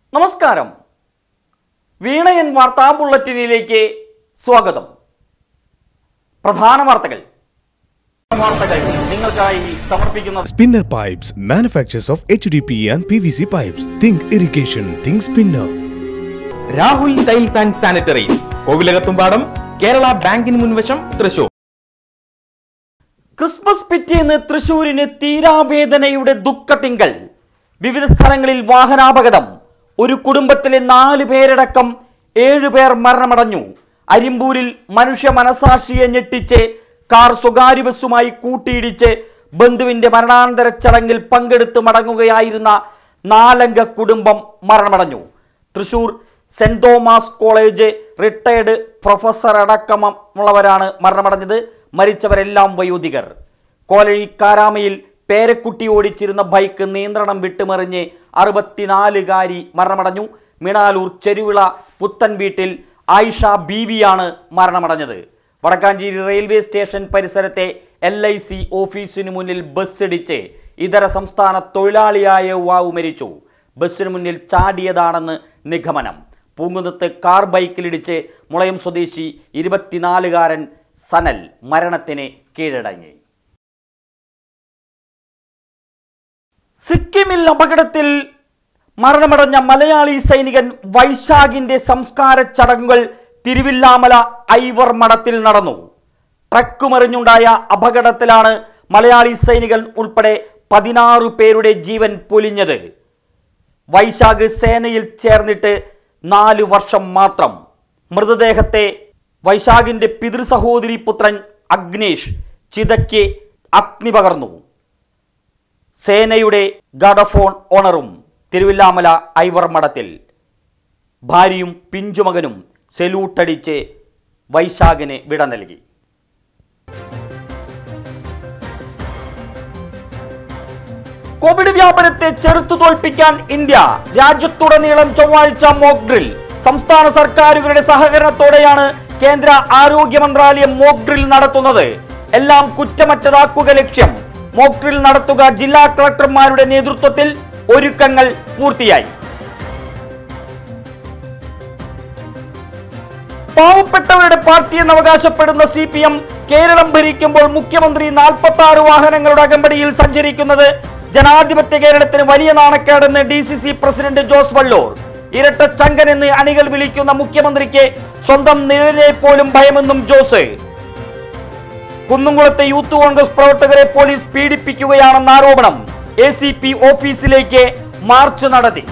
നമസ്കാരം വീണയൻ വാർത്താ ബുള്ളറ്റിനിലേക്ക് സ്വാഗതം പ്രധാന വാർത്തകൾ വാർത്തകൾ നിങ്ങൾക്കായി സമർപ്പിക്കുന്നത് Spinner Pipes, manufacturers of HDPE and PVC pipes. Think irrigation, think spinner. Rahul tiles and sanitaries Kovilakathumpadam Kerala ബാങ്കിന് മുൻവശം തൃശൂർ ക്രിസ്മസ് പിറ്റേന്ന് തൃശൂരിന് തീരാവേദനയുടെ ദുഃഖത്തിങ്കൽ വിവിധ സ്ഥലങ്ങളിൽ വാഹനാപകടം ഒരു കുടുംബത്തിലെ നാല് പേരടക്കം ഏഴുപേർ മരണമടഞ്ഞു അരിമ്പൂരിൽ മനുഷ്യ മനസാക്ഷിയെ ഞെട്ടിച്ച് കാർ സ്വകാര്യ ബസ്സുമായി കൂട്ടിയിടിച്ച് ബന്ധുവിന്റെ മരണാനന്തര ചടങ്ങിൽ പങ്കെടുത്ത് മടങ്ങുകയായിരുന്ന നാലംഗ കുടുംബം മരണമടഞ്ഞു Thrissur Saint Thomas college retired professor അടക്കമുള്ളവരാണ് മരണമടഞ്ഞത് മരിച്ചവരെല്ലാം വയോധികർ കോലഴി കാരാമയിൽ പേരക്കുട്ടി ഓടിച്ചിരുന്ന ബൈക്ക് നിയന്ത്രണം വിട്ടുമറിഞ്ഞ് അറുപത്തിനാലുകാരി മരണമടഞ്ഞു മിണാലൂർ ചെരുവിള പുത്തൻ വീട്ടിൽ ആയിഷ ബീവിയാണ് മരണമടഞ്ഞത് വടക്കാഞ്ചേരി റെയിൽവേ സ്റ്റേഷൻ പരിസരത്തെ എൽ ഐ സി ഓഫീസിനു മുന്നിൽ ബസ്സിടിച്ച് ഇതര സംസ്ഥാന തൊഴിലാളിയായ യുവാവ് മരിച്ചു ബസ്സിന് മുന്നിൽ ചാടിയതാണെന്ന് നിഗമനം പൂങ്കുന്നത്ത് കാർ ബൈക്കിലിടിച്ച് മുളയം സ്വദേശി ഇരുപത്തിനാലുകാരൻ സനൽ മരണത്തിന് കീഴടങ്ങി സിക്കിമിൽ അപകടത്തിൽ മരണമടഞ്ഞ മലയാളി സൈനികൻ വൈശാഖിന്റെ സംസ്കാര ചടങ്ങുകൾ തിരുവില്ലാമല ഐവർ മഠത്തിൽ നടന്നു ട്രക്ക് മറിഞ്ഞുണ്ടായ അപകടത്തിലാണ് മലയാളി സൈനികൻ ഉൾപ്പെടെ പതിനാറ് പേരുടെ ജീവൻ പൊലിഞ്ഞത് വൈശാഖ് സേനയിൽ ചേർന്നിട്ട് നാല് വർഷം മാത്രം മൃതദേഹത്തെ വൈശാഖിന്റെ പിതൃസഹോദരി പുത്രൻ അഗ്നേഷ് ചിതയ്ക്ക് അഗ്നി പകർന്നു സേനയുടെ ഗഡഫോൺ ഓണറും തിരുവില്ലാമല ഐവർ മഠത്തിൽ ഭാര്യയും പിഞ്ചുമകനും സെലൂട്ടടിച്ച് വൈശാഖിന് വിട നൽകി കോവിഡ് വ്യാപനത്തെ ചെറുത്തു തോൽപ്പിക്കാൻ ഇന്ത്യ രാജ്യത്തുടനീളം ചൊവ്വാഴ്ച മോക്ക് ഡ്രിൽ സംസ്ഥാന സർക്കാരുകളുടെ സഹകരണത്തോടെയാണ് കേന്ദ്ര ആരോഗ്യ മന്ത്രാലയം മോക്ക് ഡ്രിൽ നടത്തുന്നത് എല്ലാം കുറ്റമറ്റതാക്കുക ലക്ഷ്യം മോക്ക് ഡ്രിൽ നടത്തുക ജില്ലാ കളക്ടർമാരുടെ നേതൃത്വത്തിൽ ഒരുക്കങ്ങൾ പൂർത്തിയായി പാവപ്പെട്ടവരുടെ പാർട്ടി എന്ന് അവകാശപ്പെടുന്ന സി പി എം കേരളം ഭരിക്കുമ്പോൾ മുഖ്യമന്ത്രി നാൽപ്പത്തി ആറ് വാഹനങ്ങളുടെ അകമ്പടിയിൽ സഞ്ചരിക്കുന്നത് ജനാധിപത്യ കേരളത്തിന് വലിയ നാണക്കേടെന്ന് D C C president Jose Vallur ഇരട്ട ചങ്കൻ എന്ന് അണികൾ വിളിക്കുന്ന മുഖ്യമന്ത്രിക്ക് സ്വന്തം നിഴലിനെ പോലും ഭയമെന്നും ജോസ് കുന്നുംകുളത്തെ യൂത്ത് കോൺഗ്രസ് പ്രവർത്തകരെ പോലീസ് പീഡിപ്പിക്കുകയാണെന്ന ആരോപണം എ സി പി ഓഫീസിലേക്ക് മാർച്ച് നടത്തി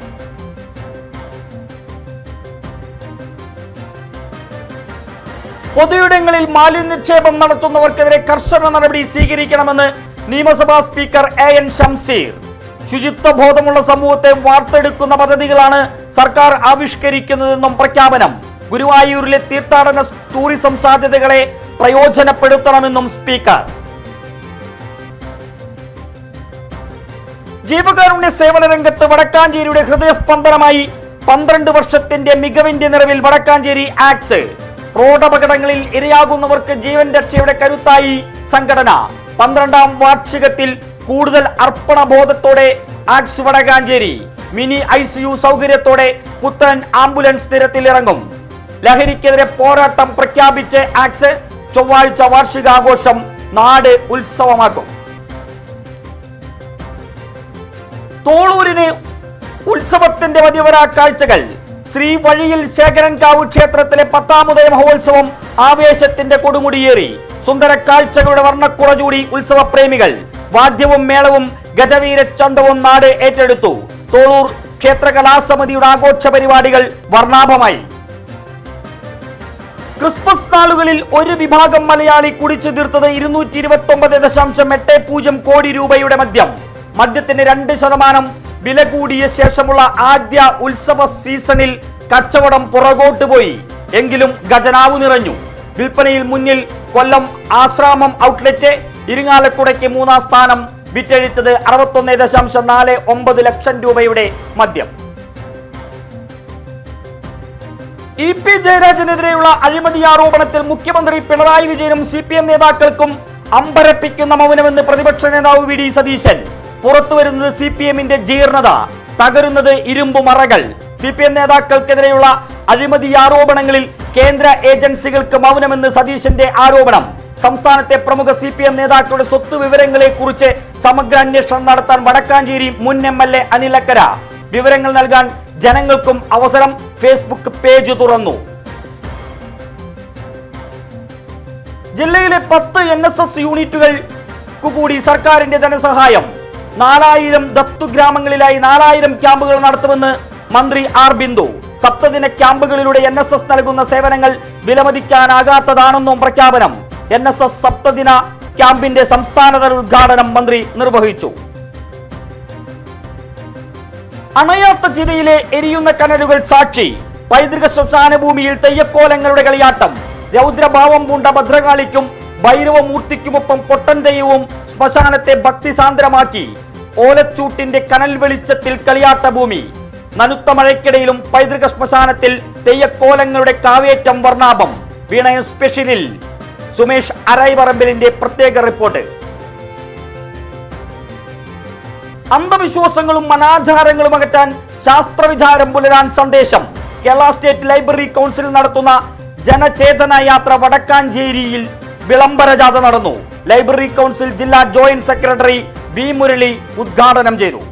പൊതുയിടങ്ങളിൽ മാലിന്യ നിക്ഷേപം നടത്തുന്നവർക്കെതിരെ കർശന നടപടി സ്വീകരിക്കണമെന്ന് നിയമസഭാ സ്പീക്കർ എ എൻ ഷംസീർ ശുചിത്വ ബോധമുള്ള സമൂഹത്തെ വാർത്തെടുക്കുന്ന പദ്ധതികളാണ് സർക്കാർ ആവിഷ്കരിക്കുന്നതെന്നും പ്രഖ്യാപനം ഗുരുവായൂരിലെ തീർത്ഥാടന ടൂറിസം സാധ്യതകളെ പ്രയോജനപ്പെടുത്തണമെന്നും സ്പീക്കർ ജീവകാരുണ്യ സേവന രംഗത്ത് വടക്കാഞ്ചേരിയുടെ ഹൃദയസ്പന്ദനമായി പന്ത്രണ്ട് വർഷത്തിന്റെ മികവിന്റെ നിറവിൽ വടക്കാഞ്ചേരി ആക്ട്സ് റോഡപകടങ്ങളിൽ ഇരയാകുന്നവർക്ക് ജീവൻ രക്ഷയുടെ കരുത്തായി സംഘടന പന്ത്രണ്ടാം വാർഷികത്തിൽ കൂടുതൽ അർപ്പണബോധത്തോടെ ആക്സ് Vadakkancherry mini I C U സൗകര്യത്തോടെ പുത്തൻ ആംബുലൻസ് നിരത്തിൽ ഇറങ്ങും ലഹരിക്കെതിരെ പോരാട്ടം പ്രഖ്യാപിച്ച് ആക്സ് ചൊവ്വാഴ്ച വാർഷികാഘോഷം നാട് ഉത്സവമാക്കും തോളൂരിന് ഉത്സവത്തിന്റെ മതിവര കാഴ്ചകൾ ശ്രീ വഴിയിൽ ശേഖരൻകാവ് ക്ഷേത്രത്തിലെ പത്താമതയ മഹോത്സവം ആവേശത്തിന്റെ കൊടുമുടിയേറി സുന്ദര കാഴ്ചകളുടെ വർണ്ണക്കുറ ചൂടി ഉത്സവപ്രേമികൾ വാദ്യവും മേളവും ഗജവീര ചന്തവും നാട് ഏറ്റെടുത്തു തോളൂർ ക്ഷേത്ര കലാസമിതിയുടെ ആഘോഷ പരിപാടികൾ വർണ്ണാഭമായി ക്രിസ്മസ് നാളുകളിൽ ഒരു വിഭാഗം മലയാളി കുടിച്ചു തീർത്തത് ഇരുന്നൂറ്റി ഇരുപത്തി ഒമ്പത് ദശാംശം എട്ട് പൂജ്യം കോടി രൂപയുടെ മദ്യം മദ്യത്തിന് രണ്ട് ശതമാനം വില കൂടിയ ശേഷമുള്ള ആദ്യ ഉത്സവ സീസണിൽ കച്ചവടം പുറകോട്ട് പോയി എങ്കിലും ഖജനാവ് നിറഞ്ഞു വിൽപ്പനയിൽ മുന്നിൽ കൊല്ലം ആശ്രാമം ഔട്ട്ലെറ്റ് ഇരിങ്ങാലക്കുടയ്ക്ക് മൂന്നാം സ്ഥാനം വിറ്റഴിച്ചത് അറുപത്തൊന്ന് ദശാംശം നാല് ഒമ്പത് ലക്ഷം രൂപയുടെ മദ്യം ഇ പി ജയരാജനെതിരെയുള്ള അഴിമതി ആരോപണത്തിൽ മുഖ്യമന്ത്രി പിണറായി വിജയനും സി പി എം നേതാക്കൾക്കും അമ്പരപ്പിക്കുന്ന മൗനമെന്ന് പ്രതിപക്ഷ നേതാവ് വി ഡി സതീശൻ പുറത്തുവരുന്നത് സി പി എമ്മിന്റെ ജീർണത തകരുന്നത് ഇരുമ്പു മറകൾ സി പി എം നേതാക്കൾക്കെതിരെയുള്ള അഴിമതി ആരോപണങ്ങളിൽ കേന്ദ്ര ഏജൻസികൾക്ക് മൗനമെന്ന് സതീശന്റെ ആരോപണം സംസ്ഥാനത്തെ പ്രമുഖ സി പി എം നേതാക്കളുടെ സ്വത്ത് വിവരങ്ങളെ കുറിച്ച് സമഗ്ര അന്വേഷണം നടത്താൻ വടക്കാഞ്ചേരി മുൻ എം എൽ എ അനിലക്കര വിവരങ്ങൾ നൽകാൻ ജനങ്ങൾക്കും അവസരം ഫേസ്ബുക്ക് പേജ് തുറന്നു ജില്ലയിലെ പത്ത് എൻ എസ് എസ് യൂണിറ്റുകൾക്ക് കൂടി സർക്കാരിന്റെ ധനസഹായം നാലായിരം ദത്തുഗ്രാമങ്ങളിലായി നാലായിരം ക്യാമ്പുകൾ നടത്തുമെന്ന് മന്ത്രി ആർ ബിന്ദു സപ്തദിന ക്യാമ്പുകളിലൂടെ എൻ എസ് എസ് നൽകുന്ന സേവനങ്ങൾ വിലമതിക്കാനാകാത്തതാണെന്നും പ്രഖ്യാപനം എൻ എസ് എസ് സപ്തദിന ക്യാമ്പിന്റെ സംസ്ഥാനതല ഉദ്ഘാടനം മന്ത്രി നിർവഹിച്ചു അണയാത്ത ചിതയിലെ എരിയുന്ന കനലുകൾ സാക്ഷി പൈതൃക ശ്മശാന ഭൂമിയിൽ തെയ്യക്കോലങ്ങളുടെ കളിയാട്ടം രൗദ്രഭാവം പൂണ്ട ഭദ്രകാളിക്കും ഭൈരവമൂർത്തിക്കുമൊപ്പം പൊട്ടൻ തെയ്യവും ശ്മശാനത്തെ ഭക്തിസാന്ദ്രമാക്കി ഓലച്ചൂട്ടിന്റെ കനൽ വെളിച്ചത്തിൽ കളിയാട്ട ഭൂമി നനുത്ത മഴയ്ക്കിടയിലും പൈതൃക ശ്മശാനത്തിൽ തെയ്യക്കോലങ്ങളുടെ കാവേറ്റം വർണ്ണാഭം വീണയം സ്പെഷ്യലിൽ സുമേഷ് അരൈവറമ്പലിന്റെ പ്രത്യേക റിപ്പോർട്ട് അന്ധവിശ്വാസങ്ങളും അനാചാരങ്ങളും അകറ്റാൻ ശാസ്ത്രവിചാരം പുലരാൻ സന്ദേശം കേരള സ്റ്റേറ്റ് ലൈബ്രറി കൗൺസിൽ നടത്തുന്ന ജനചേതന യാത്ര വടക്കാഞ്ചേരിയിൽ വിളംബര ജാഥ നടന്നു ലൈബ്രറി കൗൺസിൽ ജില്ലാ ജോയിന്റ് സെക്രട്ടറി വി മുരളി ഉദ്ഘാടനം ചെയ്തു